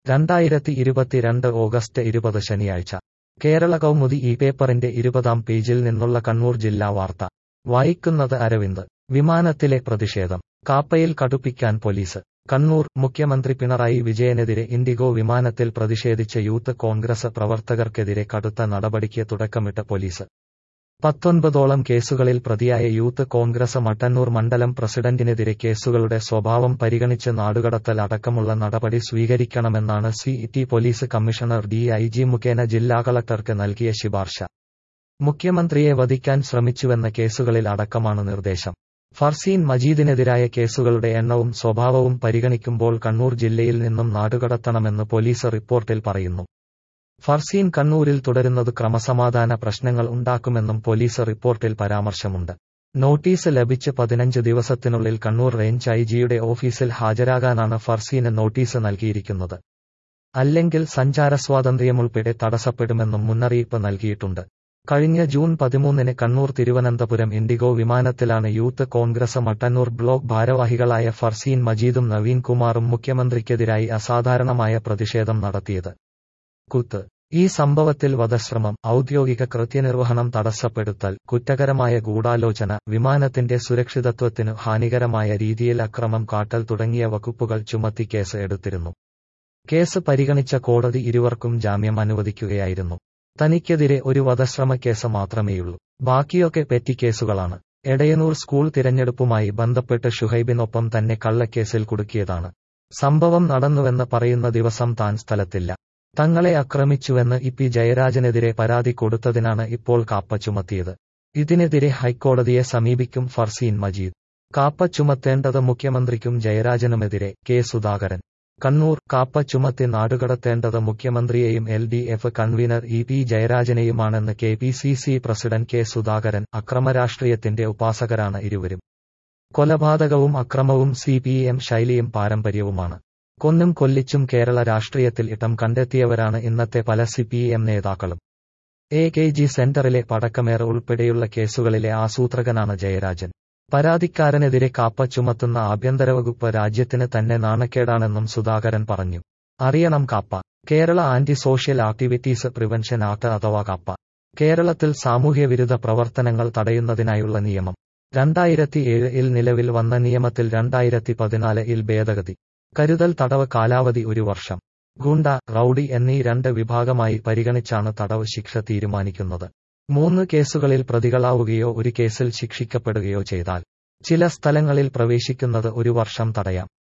രണ്ടായിരത്തി ഇരുപത്തിരണ്ട് ഓഗസ്റ്റ് ഇരുപത് ശനിയാഴ്ച കേരള കൗമുദി ഈ പേപ്പറിന്റെ ഇരുപതാം പേജിൽ നിന്നുള്ള കണ്ണൂർ ജില്ലാ വാർത്ത വായിക്കുന്നത് അരവിന്ദ് വിമാനത്തിലെ പ്രതിഷേധം കാപ്പയിൽ കടുപ്പിക്കാൻ പോലീസ് കണ്ണൂർ മുഖ്യമന്ത്രി പിണറായി വിജയനെതിരെ ഇൻഡിഗോ വിമാനത്തിൽ പ്രതിഷേധിച്ച യൂത്ത് കോൺഗ്രസ് പ്രവർത്തകർക്കെതിരെ കടുത്ത നടപടിക്ക് തുടക്കമിട്ട പോലീസ് പത്തൊൻപതോളം കേസുകളിൽ പ്രതിയായ യൂത്ത് കോൺഗ്രസ് മട്ടന്നൂർ മണ്ഡലം പ്രസിഡന്റിനെതിരെ കേസുകളുടെ സ്വഭാവം പരിഗണിച്ച് നാടുകടത്തൽ അടക്കമുള്ള നടപടി സ്വീകരിക്കണമെന്നാണ് C T police commissioner D I G മുഖേന ജില്ലാ കളക്ടർക്ക് നൽകിയ ശുപാർശ മുഖ്യമന്ത്രിയെ വധിക്കാൻ ശ്രമിച്ചുവെന്ന കേസുകളിൽ അടക്കമാണ് നിർദ്ദേശം ഫർസീൻ മജീദിനെതിരായ കേസുകളുടെ എണ്ണവും സ്വഭാവവും പരിഗണിക്കുമ്പോൾ കണ്ണൂർ ജില്ലയിൽ നിന്നും നാടുകടത്തണമെന്ന് പോലീസ് റിപ്പോർട്ടിൽ പറയുന്നു ഫർസീൻ കണ്ണൂരിൽ തുടരുന്നത് ക്രമസമാധാന പ്രശ്നങ്ങൾ ഉണ്ടാക്കുമെന്നും പോലീസ് റിപ്പോർട്ടിൽ പരാമർശമുണ്ട് നോട്ടീസ് ലഭിച്ച് പതിനഞ്ച് ദിവസത്തിനുള്ളിൽ കണ്ണൂർ റേഞ്ച് ഐ ജിയുടെ ഓഫീസിൽ ഹാജരാകാനാണ് ഫർസീന് നോട്ടീസ് നൽകിയിരിക്കുന്നത് അല്ലെങ്കിൽ സഞ്ചാര സ്വാതന്ത്ര്യമുൾപ്പെടെ തടസ്സപ്പെടുമെന്നും മുന്നറിയിപ്പ് നൽകിയിട്ടുണ്ട് കഴിഞ്ഞ ജൂൺ പതിമൂന്നിന് കണ്ണൂർ തിരുവനന്തപുരം ഇൻഡിഗോ വിമാനത്തിലാണ് യൂത്ത് കോൺഗ്രസ് മട്ടന്നൂർ ബ്ലോക്ക് ഭാരവാഹികളായ ഫർസീൻ മജീദും നവീൻ കുമാറും മുഖ്യമന്ത്രിക്കെതിരായി അസാധാരണമായ പ്രതിഷേധം നടത്തിയത് കുത്ത് ഈ സംഭവത്തിൽ വധശ്രമം ഔദ്യോഗിക കൃത്യനിർവഹണം തടസ്സപ്പെടുത്തൽ കുറ്റകരമായ ഗൂഢാലോചന വിമാനത്തിന്റെ സുരക്ഷിതത്വത്തിനു ഹാനികരമായ രീതിയിൽ അക്രമം കാട്ടൽ തുടങ്ങിയ വകുപ്പുകൾ ചുമത്തി കേസ് എടുത്തിരുന്നു കേസ് പരിഗണിച്ച കോടതി ഇരുവർക്കും ജാമ്യം അനുവദിക്കുകയായിരുന്നു തനിക്കെതിരെ ഒരു വധശ്രമക്കേസ് മാത്രമേയുള്ളൂ ബാക്കിയൊക്കെ പെറ്റിക്കേസുകളാണ് എടയനൂർ സ്കൂൾ തിരഞ്ഞെടുപ്പുമായി ബന്ധപ്പെട്ട് ഷുഹൈബിനൊപ്പം തന്നെ കള്ളക്കേസിൽ കുടുക്കിയതാണ് സംഭവം നടന്നുവെന്ന് പറയുന്ന ദിവസം താൻ സ്ഥലത്തില്ല തങ്ങളെ ആക്രമിച്ചുവെന്ന് ഇ പി ജയരാജനെതിരെ പരാതി കൊടുത്തതിനാണ് ഇപ്പോൾ കാപ്പ ചുമത്തിയത് ഇതിനെതിരെ ഹൈക്കോടതിയെ സമീപിക്കും ഫർസീൻ മജീദ് കാപ്പ ചുമത്തേണ്ടത് മുഖ്യമന്ത്രിക്കും ജയരാജനുമെതിരെ കെ സുധാകരൻ കണ്ണൂർ കാപ്പ ചുമത്തി നാടുകടത്തേണ്ടത് മുഖ്യമന്ത്രിയെയും L D F convener E P ജയരാജനെയുമാണെന്ന് K P C C president K Sudhakaran അക്രമരാഷ്ട്രീയത്തിന്റെ ഉപാസകരാണ് ഇരുവരും കൊലപാതകവും അക്രമവും സി പി എം ശൈലിയും പാരമ്പര്യവുമാണ് കൊന്നും കൊല്ലിച്ചും കേരള രാഷ്ട്രീയത്തിൽ ഇടം കണ്ടെത്തിയവരാണ് ഇന്നത്തെ പല സി പി എം നേതാക്കളും എ കെ ജി സെന്ററിലെ പടക്കമേർ ഉൾപ്പെടെയുള്ള കേസുകളിലെ ആസൂത്രകനാണ് ജയരാജൻ പരാതിക്കാരനെതിരെ കാപ്പ ചുമത്തുന്ന ആഭ്യന്തര വകുപ്പ് രാജ്യത്തിന് തന്നെ നാണക്കേടാണെന്നും സുധാകരൻ പറഞ്ഞു അറിയണം KAAPA Kerala anti social activities prevention act അഥവാ കാപ്പ കേരളത്തിൽ സാമൂഹ്യവിരുദ്ധ പ്രവർത്തനങ്ങൾ തടയുന്നതിനായുള്ള നിയമം രണ്ടായിരത്തി ഏഴിൽ നിലവിൽ വന്ന നിയമത്തിൽ രണ്ടായിരത്തി പതിനാലിൽ ഭേദഗതി കരുതൽ തടവ് കാലാവധി ഒരു വർഷം ഗുണ്ട റൌഡി എന്നീ രണ്ട് വിഭാഗമായി പരിഗണിച്ചാണ് തടവ് ശിക്ഷ തീരുമാനിക്കുന്നത് മൂന്ന് കേസുകളിൽ പ്രതികളാവുകയോ ഒരു കേസിൽ ശിക്ഷിക്കപ്പെടുകയോ ചെയ്താൽ ചില സ്ഥലങ്ങളിൽ പ്രവേശിക്കുന്നത് ഒരു വർഷം തടയാം